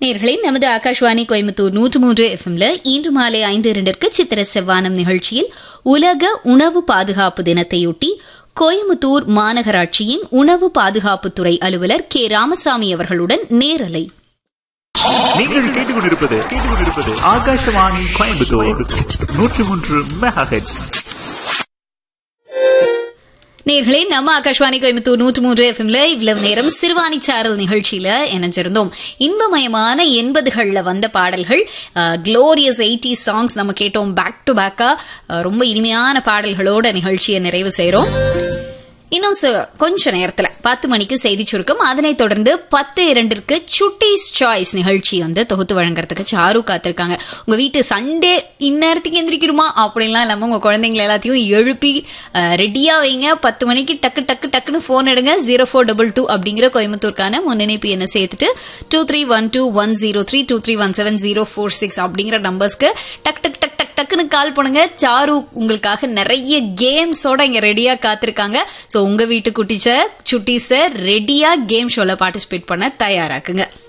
நேர்களே நமது ஆகாஷ்வாணி கோயம்புத்தூர் நூற்று மூன்று எஃப்எம்ல இன்று மாலை ஐந்து இரண்டிற்கு சித்திர செவ்வானம் நிகழ்ச்சியில் உலக உணவு பாதுகாப்பு தினத்தையொட்டி கோயம்புத்தூர் மாநகராட்சியின் உணவு பாதுகாப்புத்துறை அலுவலர் கே ராமசாமி அவர்களுடன் நேரலை நீங்கள் கேட்டுக்கொண்டிருப்பது கேட்டுக்கொண்டிருப்பது ஆகாஷவாணி கோயம்புத்தூர் நூற்றி மூன்று மெகா ஹெட்ஸ் நேர்களே நம்ம ஆகாஷ்வாணி கோயம்புத்தூர் நூற்று மூன்று எஃப்எம்ல இவ்வளவு நேரம் சிறுவாணி சாரல் நிகழ்ச்சியில இணைஞ்சிருந்தோம் இன்பமயமான எண்பதுகள்ல வந்த பாடல்கள் க்ளோரியஸ் எயிட்டி சாங்ஸ் நம்ம கேட்டோம் பேக் டு பேக்கா ரொம்ப இனிமையான பாடல்களோட நிகழ்ச்சியை நிறைவு செய்றோம் இன்னும் ச- கொஞ்ச நேரத்துல பத்து மணிக்கு செய்தி சுருக்கம் அதனைத் தொடர்ந்து பத்து இரண்டிற்கு சுட்டீஸ் சாய்ஸ் நிகழ்ச்சி வந்து தொகுத்து வழங்குறதுக்கு சாரு காத்திருக்காங்க உங்க வீட்டு சண்டே இந்நேரத்துக்கு எந்திரிக்கணுமா அப்படின்லாம் இல்லாம உங்க குழந்தைங்களை எல்லாத்தையும் எழுப்பி ரெடியா வைங்க பத்து மணிக்கு டக்கு டக்கு டக்குன்னு போன் எடுங்க ஜீரோ ஃபோர் டபுள் டூ அப்படிங்கிற கோயம்புத்தூர்க்கான முன்னிணைப்பு என்ன சேர்த்துட்டு two three one two one zero three two three one seven zero four six அப்படிங்கிற நம்பர்ஸ்க்கு டக் டக் டக் டக் டக்குன்னு கால் பண்ணுங்க சாரு உங்களுக்காக நிறைய கேம்ஸோட இங்க ரெடியா காத்திருக்காங்க சோ உங்க வீட்டு குட்டிச்ச சுட்டீஸ ரெடியா கேம் ஷோல பார்ட்டிசிபேட் பண்ண தயாராக்குங்க